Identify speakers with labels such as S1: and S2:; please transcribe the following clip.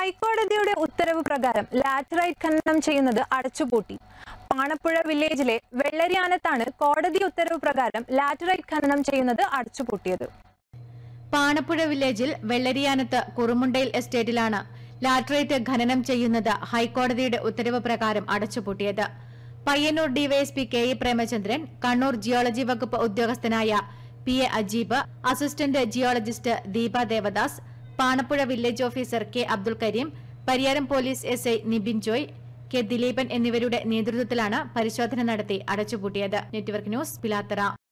S1: ഹൈക്കോടതിയുടെ ഉത്തരവ് പ്രകാരം ലാറ്ററൈറ്റ് ഖനനം ചെയ്യുന്നത് അടച്ചുപൂട്ടി പാണപ്പുഴ വില്ലേജിലെ വെള്ളരിയാനത്താണ് കോടതി ഉത്തരവ് പ്രകാരം ലാറ്ററൈറ്റ് ഖനനം ചെയ്യുന്നത് അടച്ചുപൂട്ടിയത്
S2: പാണപ്പുഴ വില്ലേജിൽ വെള്ളരിയാനത്ത് കുറുമുണ്ടയിൽ എസ്റ്റേറ്റിലാണ് ലാറ്ററൈറ്റ് ഖനനം ചെയ്യുന്നത് ഹൈക്കോടതിയുടെ ഉത്തരവ് പ്രകാരം അടച്ചുപൂട്ടിയത് Payyanur DYSP K E Premachandran Kannur geology വകുപ്പ് ഉദ്യോഗസ്ഥനായ P A Ajeeb assistant geologist Deepa Devadas Panappuzha village officer K Abdul Karim Pariyaram police S I Nibin Joy K Dileepan എന്നിവരുടെ നേതൃത്വത്തിലാണ് പരിശോധന നടത്തി അടച്ചുപൂട്ടിയത് നെറ്റ്വർക്ക് ന്യൂസ് പിലാത്തറ